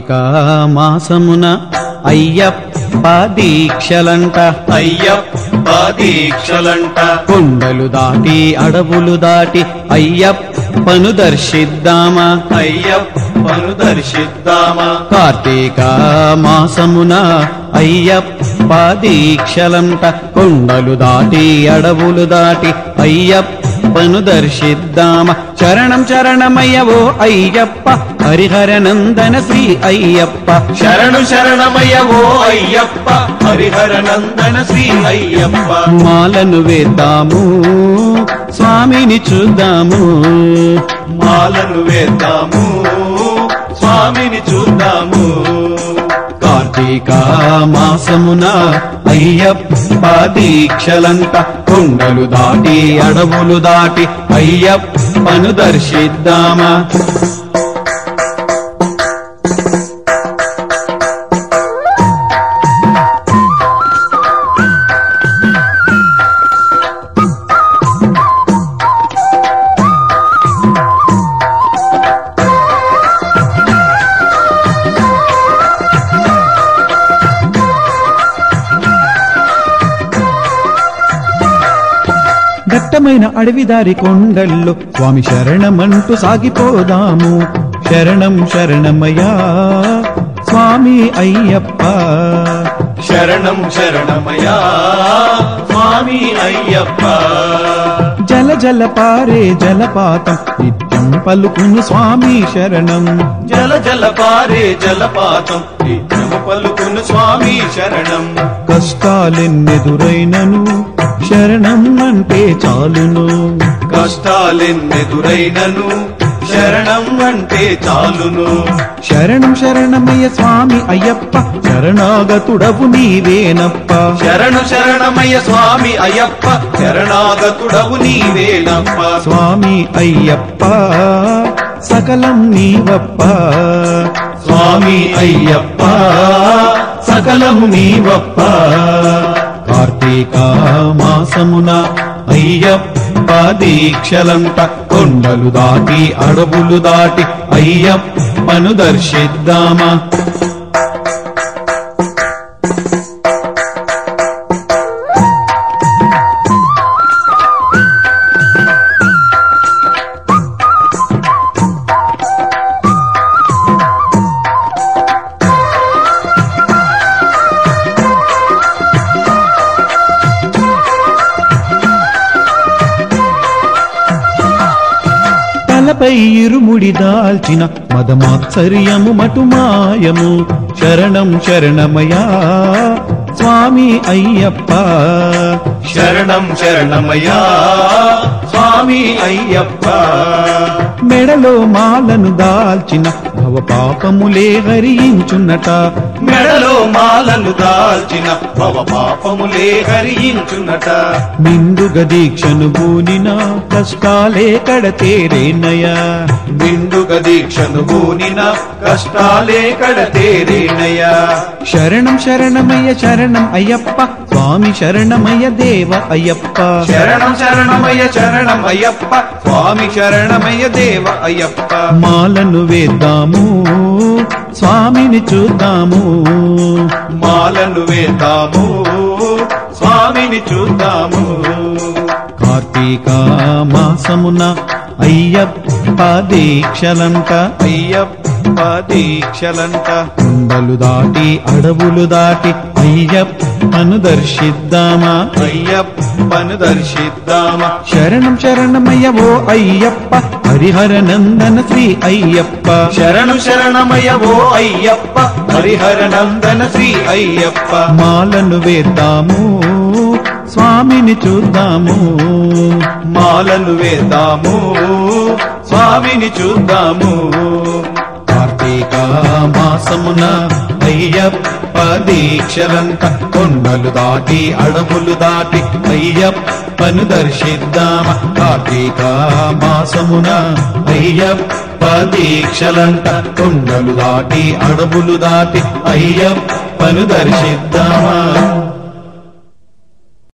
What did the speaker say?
కార్తీక మాసమున అయ్యప్ప దీక్షలంట అయ్యప్ప దీక్షలంట కొండలు దాటి అడవులు దాటి అయ్యప్పను దర్శిద్దామా అయ్యప్పను దర్శిద్దామా కార్తీక మాసమున అయ్యప్ప దీక్షలంట కొండలు దాటి అడవులు దాటి అయ్యప్పను దర్శిద్దామ చరణం చరణమయ్యవో అయ్యప్ప హరిహరనందన శ్రీ అయ్యప్ప శరణు శరణమయ్యవో అయ్యప్ప హరిహర నందన శ్రీ అయ్యప్ప మాలను వేద్దాము స్వామిని చూద్దాము మాలను వేద్దాము స్వామిని చూద్దాము కార్తీక మాసమున అయ్యప్ప దీక్షలంట కొండలు దాటి అడవులు దాటి అయ్యప్పను దర్శిద్దామా దట్టమైన అడవిదారి కొండల్లో స్వామి శరణమంటూ సాగిపోదాము శరణం శరణమయ్యా స్వామి అయ్యప్ప శరణం శరణమయా స్వామి అయ్యప్ప జల జల పారే జలపాతం నిత్యం పలుకును స్వామి శరణం జల జల పారే జలపాతం నిత్యము పలుకును స్వామి శరణం కష్టాలెన్నెదురైనను శరణం అంటే చాలును కష్టాలెన్నెదురైనను శరణం అంటే చాలును శరణం శరణమయ్య స్వామి అయ్యప్ప శరణాగతుడవు నీవేనప్ప శరణు శరణమయ్య స్వామి అయ్యప్ప శరణాగతుడవు నీవేనప్ప స్వామి అయ్యప్ప సకలం నీవప్ప స్వామి అయ్యప్ప సకలము నీవప్ప కార్తీక మాసమున అయ్యప్ప దీక్షలంట కొండలు దాటి అడవులు దాటి అయ్యప్పను దర్శిద్దామా తలపై ఇరుముడి దాల్చిన మదమాత్సర్యము మటుమాయము శరణం శరణమయా స్వామి అయ్యప్ప శరణం శరణమయ్యా స్వామి అయ్యప్ప మెడలో మాలను దాల్చిన భవ పాపములే హరించున్నట మెడలో మాలను దాల్చిన భవ పాపములే హరించునట నిండుగ దీక్షను బూనిన కష్టాలే కడతేరేనయా నిండుగ దీక్షను గూనిన కష్టాలే కడతేరేనయ్యా శరణం శరణమయ్య శరణం అయ్యప్ప స్వామి శరణమయ్య దేవ అయ్యప్ప శరణం శరణమయ్య శరణం అయ్యప్ప స్వామి శరణమయ్య దేవ అయ్యప్ప మాలను వేద్దాము స్వామిని చూద్దాము మాలను వేద్దాము స్వామిని చూద్దాము కార్తీక మాసమున అయ్యప్ప దీక్షలంట అయ్యప్ప దీక్షలంట కొండలు దాటి అడవులు దాటి అయ్యప్పను దర్శిద్దామా అయ్యప్పను దర్శిద్దామా శరణం శరణమయ్య ఓ అయ్యప్ప హరిహర నందన శ్రీ అయ్యప్ప శరణు శరణమయ ఓ అయ్యప్ప హరిహర నందన శ్రీ అయ్యప్ప మాలను వేద్దాము స్వామిని చూద్దాము మాలను వేద్దాము స్వామిని చూద్దాము కార్తీక మాసమున అయ్యప్ప దీక్షలంట కొండలు దాటి అడవులు దాటి అయ్యప్పను దర్శిద్దామ కార్తీక మాసమున అయ్యప్ప దీక్షలంట కొండలు దాటి అడవులు దాటి అయ్యప్పను దర్శిద్దామా